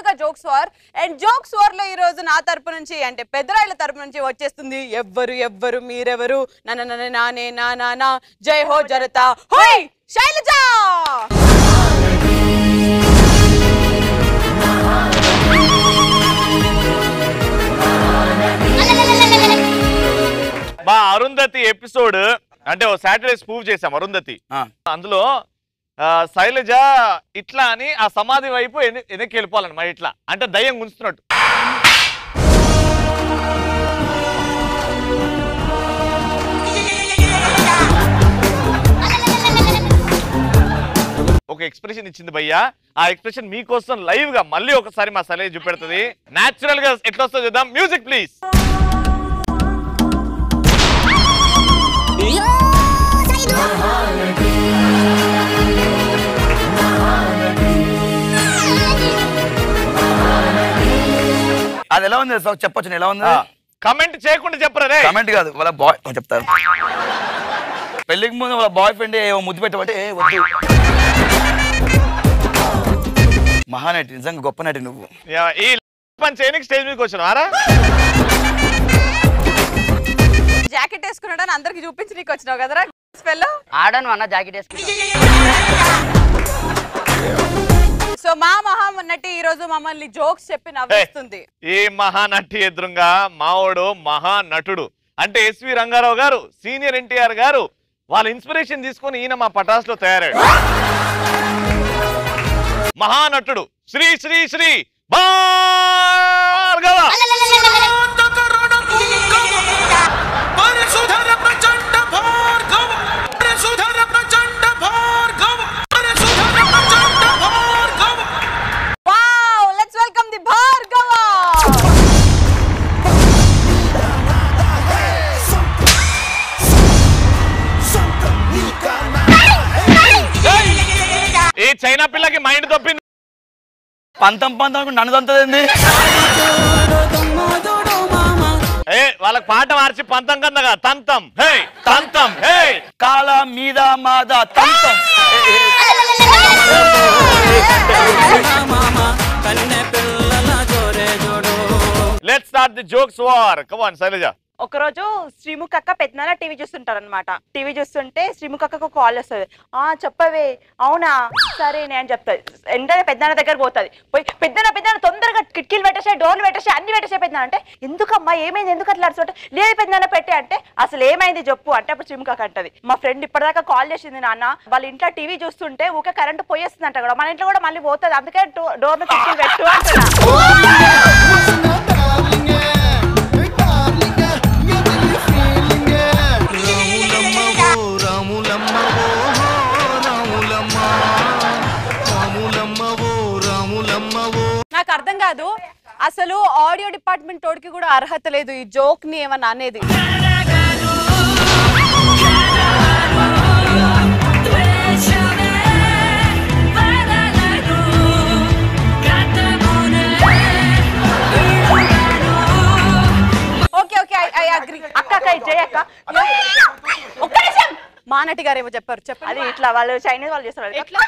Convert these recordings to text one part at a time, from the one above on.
ముందుగా jokes war and jokes war లో ఈ రోజు నా తరపు నుంచి అంటే పెద్దరాయిల తరపు నుంచి వచ్చేస్తుంది ఎవ్వరు ఎవ్వరు మీరెవరు నన్న నన్న నానే నా నా నా జై హో జనతా హోయ్ శైలజ మా అరుంధతి ఎపిసోడ్ అంటే ఓ సాటర్డే స్పూవ్ చేసాం అరుంధతి ఆ. అందులో ఆ, శైలజ ఇట్లా అని ఆ సమాధి వైపు ఎన్ని- వెనక్కి వెళ్ళిపోవాలని మరి ఇట్లా అంటే దయ్యం గుంచుతున్నట్టు ఒక ఎక్స్ప్రెషన్ ఇచ్చింది భయ్యా ఆ ఎక్స్ప్రెషన్ మీకోసం లైవ్ గా మళ్ళీ ఒకసారి మా శైలజ చూపెడుతుంది నాచురల్ గా ఎట్లా వస్తుందో చూద్దాం మ్యూజిక్ ప్లీజ్ అది ఎలా ఉంది సార్ చెప్పొచ్చు నేను ఎలా ఉంది కమెంట్ చేయకుండా చెప్పరా రే కమెంట్ కాదు వాళ్ళ బాయ్ చెప్తారు పెళ్లికి ముందు వాళ్ళ బాయ్ ఫ్రెండ్ ఏవో ముద్దు పెట్టబట్టే ఏ వద్దు మహానటి నిజంగా గొప్ప నటి నువ్వు యా, ఈ పని చేయడానికి స్టేజ్ మీదకి వచ్చినారా జాకెట్ వేసుకున్నాడని అందరికి చూపించి నీకు వచ్చినావు కదరా స్పెల్ ఆడను అన్న జాకెట్ వేసుకుంటా సో మా మహా ఉన్నట్టు ఈ రోజు మమ్మల్ని జోక్స్ చెప్పి నవ్విస్తుంది ఈ మహానటి ఎదురుగా మావోడు మహానటుడు అంటే ఎస్వి రంగారావు గారు సీనియర్ ఎన్టీఆర్ గారు వాళ్ళ ఇన్స్పిరేషన్ తీసుకొని ఈయన మా పటాస్ లో తయారయ్యాడు మహానటుడు శ్రీ శ్రీ శ్రీ భార్గవ పరిశుధర ప్రచండ భార్గవ పరిశుధర ప్రచండ భార్గవ పరిశుధర Prachanda Bhargava wow let's welcome the Bhargava ఈ చైనా పిల్లకి మైండ్ తప్పింది పంతం పంతం అనుకుంటే నన్ను తంతదేంది ఏ వాళ్ళకి పాట మార్చి పంతం కందగా తంతం హే తంతం హే కాల మీద మాద తంతం let's start the jokes war come on Shailaja ఒకరోజు శ్రీముఖ్ అక్క పెద్దనాన్న టీవీ చూస్తుంటారు అనమాట టీవీ చూస్తుంటే శ్రీముఖ్ అక్కకు కాల్ వస్తుంది ఆ చెప్పవే అవునా సరే నేను చెప్తాది వెంటనే పెద్దనాన్న దగ్గర పోతుంది పోయి పెద్దన పెద్దన తొందరగా కిటికీలు పెట్టేసే డోర్లు పెట్టేసే అన్ని పెట్టేసే పెద్దన అంటే ఎందుకమ్మా ఏమైంది ఎందుకు అట్లా అరుచుకుంటే లేదు పెద్దనాన్న పెట్టే అంటే అసలు ఏమైంది చెప్పు అంటే అప్పుడు శ్రీముఖ్ అక్క అంటది మా ఫ్రెండ్ ఇప్పటిదాకా కాల్ చేసింది నాన్న వాళ్ళ ఇంట్లో టీవీ చూస్తుంటే ఊకే కరెంట్ పోయేస్తుంది అంట కూడా మన ఇంట్లో కూడా మళ్ళీ పోతుంది అందుకే డోర్లు కిటికీలు పెట్టు అంటున్నా నాకు అర్థం కాదు అసలు ఆడియో డిపార్ట్మెంట్ తోడికి కూడా అర్హత లేదు ఈ జోక్ ని ఏమన్నా అనేది ఓకే ఓకే ఐ అగ్రి అక్క అక్క ఇది చేయి అక్క ఒక్క నిమిషం మానటి గారు ఏమో చెప్పారు చెప్పండి అది ఇట్లా వాళ్ళు చైనీస్ వాళ్ళు చేస్తారు ఎట్లా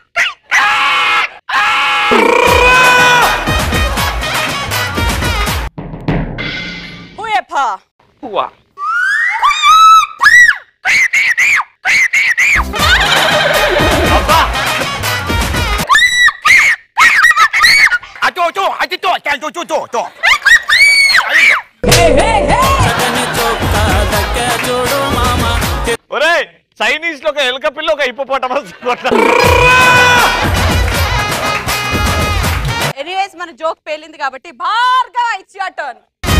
హుయప్పా అచో చో అచి చో చో చో చో చో చో ఒరే చైనీస్ లో ఒక ఎలుక పిల్ల ఒక హిప్పోపోటమస్ ఎనీవేస్ మన జోక్ పేలింది కాబట్టి భార్గవ ఇట్స్ యువర్ టర్న్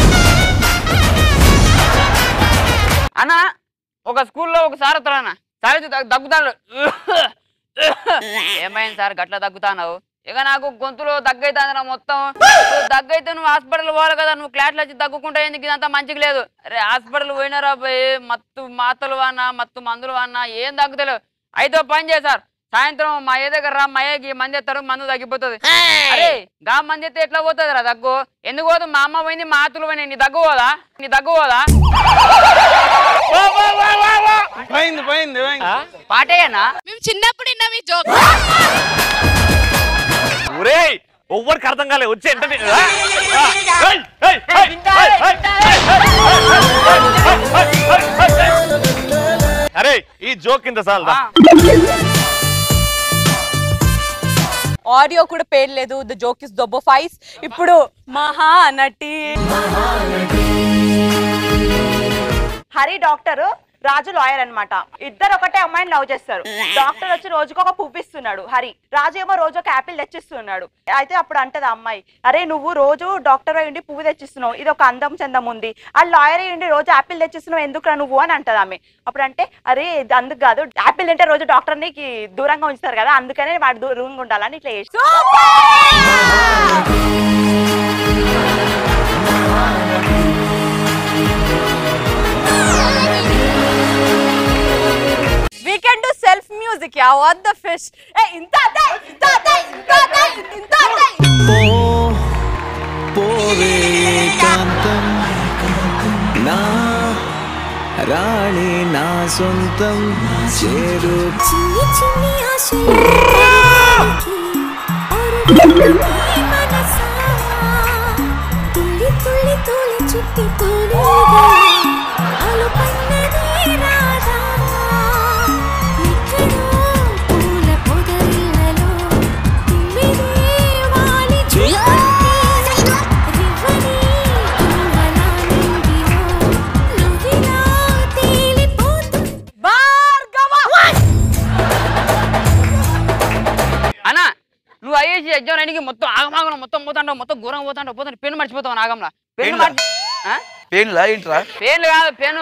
అన్న ఒక స్కూల్లో ఒక సార్ వస్తాడన్న సార్ వచ్చి దగ్- దగ్గుతాడు ఏమైంది సార్ గట్ల దగ్గుతావు ఇక నాకు గొంతులో దగ్గైతుంది మొత్తం ఇప్పుడు దగ్గైతే నువ్వు హాస్పిటల్ పోవాలి కదా నువ్వు క్లాట్లు వచ్చి దగ్గుకుంటా ఎందుకు ఇదంతా మంచిగా లేదు అరే హాస్పిటల్ పోయినారా పోయి మత్తు మాతలు వాడినా మత్తు మందులు వాడినా ఏం దగ్గుతలేవు అయితే ఓ పని చేశారు సాయంత్రం మా ఏ దగ్గర రా మా అయ్యకి మంది ఎత్తారు మందు తగ్గిపోతుంది అరే గా మంది ఎత్తే ఎట్లా పోతుంది రా దగ్గు ఎందుకు పోదు మా అమ్మ పోయింది మా అతులు పోయినాయి నీ దగ్గు పోదా నీ దగ్గు పోదా పోయింది పోయింది పోయింది పాటేయనా మేము చిన్నప్పుడు విన్నాం ఈ జోక్ ఒరేయ్ ఎవ్వరికి అర్థం కాలే వచ్చి ఎంటనే ఆ, ఆ, ఏయ్, ఏయ్, ఏయ్, ఏయ్, ఏయ్, ఏయ్. అరే ఈ జోక్ ఇంత చాలు దా. ఆడియో కూడా పేర్లేదు ద జోక్ ఇస్ దొబ్బో ఫైస్ ఇప్పుడు మహానటి హరి డాక్టర్ రాజు లాయర్ అన్నమాట ఇద్దరు ఒకటే అమ్మాయిని లవ్ చేస్తారు డాక్టర్ వచ్చి రోజుకు ఒక పువ్వు ఇస్తున్నాడు హరి రాజు ఏమో రోజు ఒక యాపిల్ తెచ్చిస్తున్నాడు అయితే అప్పుడు అంటది ఆ అమ్మాయి అరే నువ్వు రోజు డాక్టర్ అయి ఉండి పువ్వు తెచ్చిస్తున్నావు ఇది ఒక అందం చందం ఉంది ఆ లాయర్ అయి ఉండి రోజు యాపిల్ తెచ్చిస్తున్నావు ఎందుకురా నువ్వు అని అంటది ఆమె అప్పుడు అంటే అరే ఇది అందుకు కాదు యాపిల్ తింటే రోజు డాక్టర్ కి దూరంగా ఉంచుతారు కదా అందుకనే వాడు దూరంగా ఉండాలని ఇట్లా చేసి we can do self music yeah what the fish ఏ ఇంత అదే ఇంత అదే ఇంత అదే ఇంత అదే పో పోవే ఏకాంతం నా రాణి నా సొంతం చేరు చిన్ని చిన్ని ఆశలకి అరుపుతుంది మనసా తుల్లి తుల్లి తులి చుట్టి తూలిగా అలుపన్నది రాధా ఎక్కడో పూల పొదరిళ్ళలో తిమ్మిరే వాలి చూడండి రివ్వని కుంగలా నింగిలో నువ్విలా తేలిపోతు భార్గవ అన్నా నువ్వు ఐఏసి ఎగ్జామ్ రాయడానికి మొత్తం ఆగమాగం మొత్తం పోతాంటావు మొత్తం ఘోరం పోతాంటావు పోతాను పెన్ను మర్చిపోతావు ఆగంలా పెన్ను పెన్నులా? మర్చి ఆ? పెయిన్లా ఏంట్రా పెన్ను కాదు పెన్ను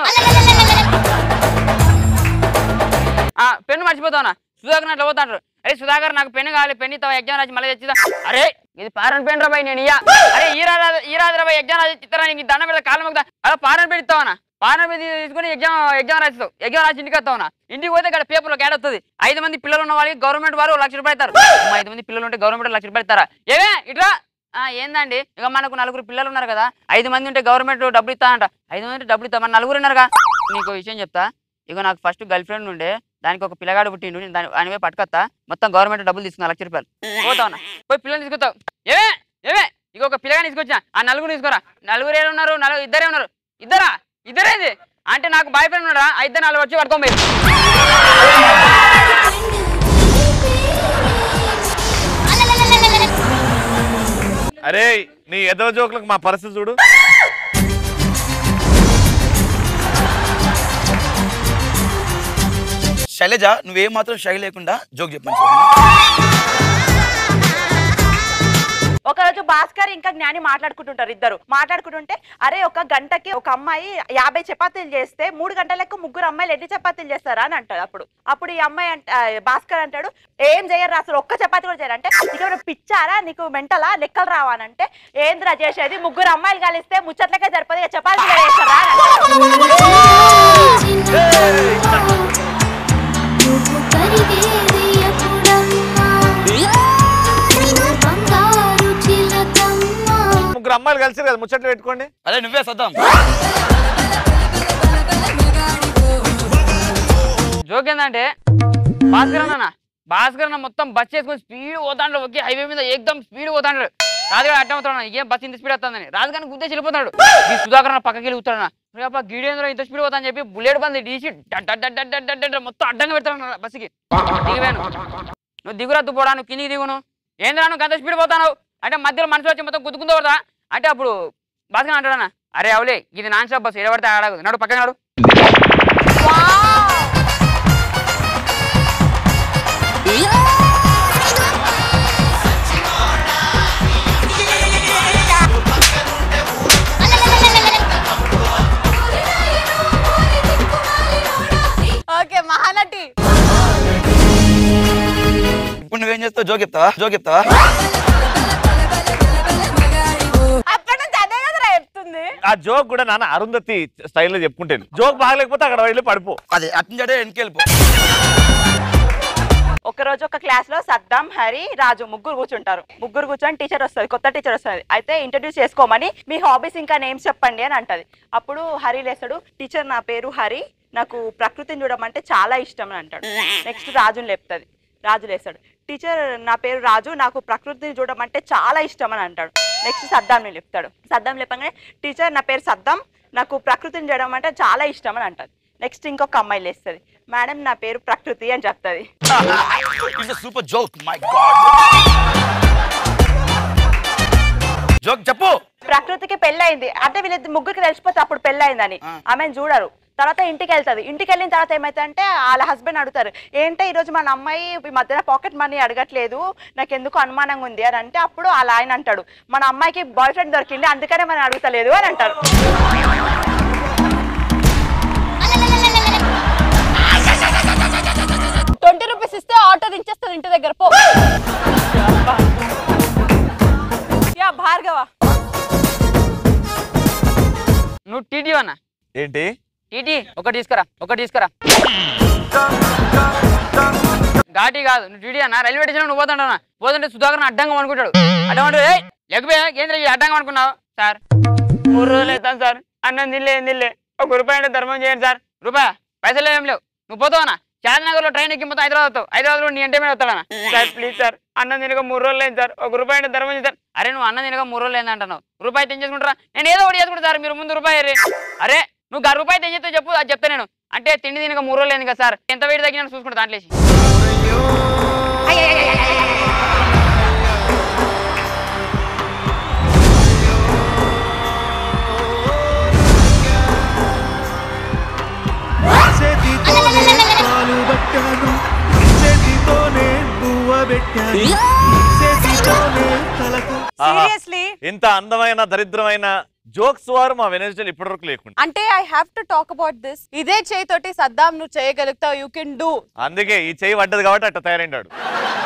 ఆ, పెన్ను మర్చిపోతావునా సుధాకర్ అట్లా పోతాంటారు అరే సుధాకర్ నాకు పెన్ను కావాలి పెన్ను ఇస్తావా ఎగ్జామ్ రాసి మళ్ళీ తెచ్చిదా అరే ఇది పారన్ పెన్ రాబాయి నేను ఇయ్యా అరే ఈ రాజు ఈ రాజు రాబాయి ఎగ్జామ్ రాసి ఇస్తారా నీకు దండం మీద కాలం మీద అలా పారన్ పెన్ ఇస్తావనా పారన్ పెన్ తీసుకుని ఎగ్జామ్ ఎగ్జామ్ రాస్తావు ఎగ్జామ్ రాసి ఇంటికి వస్తావునా ఇంటికి పోతే ఇక్కడ పేపర్లో క్యాడ్ వస్తుంది ఐదు మంది పిల్లలు ఉన్న వాళ్ళకి గవర్నమెంట్ వారు లక్ష రూపాయలు ఇస్తారు అమ్మ, ఐదు మంది పిల్లలు ఉంటే గవర్నమెంట్ లక్ష రూపాయలు ఇస్తారా ఏమే ఇట్లా ఆ, ఏందండి ఇక మనకు నలుగురు పిల్లలు ఉన్నారు కదా ఐదు మంది ఉంటే గవర్నమెంట్ డబ్బులు ఇస్తా అంట ఐదు మంది ఉంటే డబ్బులు ఇస్తా మన నలుగురు ఉన్నారుగా నీకు ఒక విషయం చెప్తా ఇక నాకు ఫస్ట్ గర్ల్ ఫ్రెండ్ ఉండే దానికి ఒక పిల్లగాడు పుట్టిండు నేను దాని అని పోయి పట్టుకొస్తా మొత్తం గవర్నమెంట్ డబ్బులు తీసుకున్నా లక్ష రూపాయలు పోతావునా పోయి పిల్లలు తీసుకొస్తావు ఏమే ఏమే ఇక ఒక పిల్లగాని తీసుకొచ్చా ఆ నలుగురు తీసుకోరా నలుగురు ఏడు ఉన్నారు నలుగురు ఇద్దరే ఉన్నారు ఇద్దరా ఇద్దరేది అంటే నాకు బాయ్ ఫ్రెండ్ ఉన్నాడా ఆ ఇద్దరు నలుగురు వచ్చి పట్టుకోండి అరే నీ ఎదవ జోకులకు మా పరిస్థితి చూడు శైలజ నువ్వేం మాత్రం శై లేకుండా జోక్ చెప్పండి ఒకరోజు భాస్కర్ ఇంకా జ్ఞాని మాట్లాడుకుంటుంటారు ఇద్దరు మాట్లాడుకుంటుంటే అరే ఒక గంటకి ఒక అమ్మాయి యాభై చపాతీలు చేస్తే మూడు గంటలకు ముగ్గురు అమ్మాయిలు ఎన్ని చపాతీలు చేస్తారా అని అంటాడు అప్పుడు అప్పుడు ఈ అమ్మాయి అంట ఆ, భాస్కర్ అంటాడు ఏం చేయరు అసలు ఒక్క చపాతీ కూడా చేయరు అంటే నీకు ఏమైనా పిచ్చారా నీకు మెంటలా లెక్కలు రావా అని అంటే ఏంద్రా చేసేది ముగ్గురు అమ్మాయిలు కలిస్తే ముచ్చట్లకే సరిపోదు ఇక చపాతీ కూడా చేస్తారా అని అంటాడు. నువ్వు కరిగేది ఎప్పుడమ్మా బంగారు చిలకమ్మా ముగ్గురు అమ్మాయిలు కలిసి కదా ముచ్చట్లు పెట్టుకోండి అదే నువ్వే సద్దాం జోక్ ఏంటంటే భాస్కర్ అన్న భాస్కర్ అన్న మొత్తం బస్ చేసుకొని స్పీడ్ పోతాడు ఒకే హైవే మీద ఏకదం స్పీడ్ పోతాడు రాజుగారు అడ్డం అవుతాడు ఏం బస్ ఇంత స్పీడ్ వస్తుందని రాజుగారిని గుద్దేసి వెళ్ళిపోతాడు ఈ సుధాకర్ అన్న పక్కకి వెళ్ళిపోతాడు రేప గీడేంద్ర ఇంత స్పీడ్ పోతా అని చెప్పి బుల్లెట్ బంది డీసి డడ్ డడ్ డడ్ డడ్ డడ్ డడ్ మొత్తం అడ్డంగా పెడతాడు బస్సుకి దిగిపోయాను నువ్వు దిగురా తుపోడా నువ్వు కిందికి దిగును ఏంద్రా నువ్వు గంత స్పీడ్ పోతాను అంటే మధ్యలో మనిషి వచ్చి మొత్తం గుద్దుకుందో పడతా అంటే అప్పుడు భాస్కర్ అంటాడన్నా అరే అవులే ఇది నాన్ స్టాప్ బస్సు ఎడబడితే ఆడదు నడు పక్కన నడు ఓకే మహానటి ఇప్పుడు నువ్వేం చేస్తావు జోక్ చెప్తావా జోక్ చెప్తావా అప్పటి నుంచి అదే కదరా చెప్తుంది ఆ జోక్ కూడా నాన్న అరుంధతి స్టైల్లో చెప్పుకుంటాను జోక్ బాగలేకపోతే అక్కడ వెళ్ళి పడిపో అదే అట్నుంచే వెనకెళ్ళిపో ఒక రోజు ఒక క్లాస్ లో సద్దాం హరి రాజు ముగ్గురు కూర్చుంటారు ముగ్గురు కూర్చొని టీచర్ వస్తుంది కొత్త టీచర్ వస్తుంది అయితే ఇంట్రడ్యూస్ చేసుకోమని మీ హాబీస్ ఇంకా నేమ్స్ చెప్పండి అని అంటది అప్పుడు హరి లేస్తాడు టీచర్ నా పేరు హరి నాకు ప్రకృతిని చూడడం అంటే చాలా ఇష్టం అని అంటాడు నెక్స్ట్ రాజుని లేపుతుంది రాజు లేస్తాడు టీచర్ నా పేరు రాజు నాకు ప్రకృతిని చూడడం అంటే చాలా ఇష్టం అని అంటాడు నెక్స్ట్ సద్దాంని చెప్తాడు సద్దాం లేపగానే టీచర్ నా పేరు సద్దాం నాకు ప్రకృతిని చూడడం అంటే చాలా ఇష్టం అని అంటది నెక్స్ట్ ఇంకొక అమ్మాయి లేస్తుంది మేడం నా పేరు ప్రకృతి అని చెప్తుంది it's super joke my god joke చెప్పు ప్రకృతికి పెళ్ళయింది అంటే వీళ్ళ ముగ్గురికి తెలిసిపోతే అప్పుడు పెళ్ళయిందని ఆమెను చూడరు తర్వాత ఇంటికి వెళ్తుంది ఇంటికి వెళ్ళిన తర్వాత ఏమైతుందంటే వాళ్ళ హస్బెండ్ అడుగుతారు ఏంటో ఈ రోజు మన అమ్మాయి ఈ మధ్యన పాకెట్ మనీ అడగట్లేదు నాకు ఎందుకు అనుమానంగా ఉంది అని అంటే అప్పుడు వాళ్ళ ఆయన అంటాడు మన అమ్మాయికి బాయ్ ఫ్రెండ్ దొరికింది అందుకనే మనం అడుగుతలేదు అని అంటారు ట్వంటీ రూపీస్ ఇస్తే ఆటో దించేస్తుంది ఇంటి దగ్గర పో యా భార్గవ నువ్వు టీటీ అన్న ఏంటి టీటీ ఒకటి తీసుకురా ఒకటి తీసుకురా ఘాటి కాదు నువ్వు టీటీ అన్న రైల్వే స్టేషన్ నువ్వు పోతుంటావు పోతుంటే సుధాకర్ అడ్డంగా అనుకుంటాడు అడ్డం ఏ లేకపోయా కేంద్ర అడ్డంగా అనుకున్నావు సార్ మూడు రోజులు అవుతాను సార్ అన్నం తినలే ఏం తినలే ఒక రూపాయి అంటే ధర్మం చేయండి సార్ రూపాయ పైసలు ఏం లేవు నువ్వు పోతావనా శారనగర్ లో ట్రైన్ ఎక్కి మొత్తం హైదరాబాద్ వస్తావు హైదరాబాద్ లో నీ అంటే మీద వస్తావనా సార్ ప్లీజ్ సార్ అన్నం తినక మూడు రోజులు అయింది సార్ ఒక రూపాయి అంటే ధర్మం చేశారు అరే నువ్వు అన్నం తినక మూడు రోజులు అయింది అంటున్నావు రూపాయి తెంచేసుకుంటారా నేను ఏదో ఒకటి చేసుకుంటా సార్ మీరు ముందు రూపాయి ఇర్రి. అరే నువ్వు ఆ రూపాయి తెంచేస్తే చెప్పు అది చెప్తా నేను అంటే తిండి తినక మూడు రోజులు అయింది కదా సార్ ఎంత వెయిట్ తగ్గినా చూసుకుంటా దాంట్లో చేతితోనే పాలు పట్టాను చేతితోనే పువ్వ పెట్టాను చేతితోనే తలకు ఆహా. సీరియస్లీ ఇంత అందమైన దరిద్రమైన జోక్స్ వారు మా వెనస్డే ఇప్పటివరకు లేకుండా అంటే I have to talk about this ఇదే చేయి తోటి సద్దాం నువ్వు చేయగలుగుతావు యూ కెన్ డూ అందుకే ఈ చేయి పడ్డది కాబట్టి అట్ట తయారైండాడు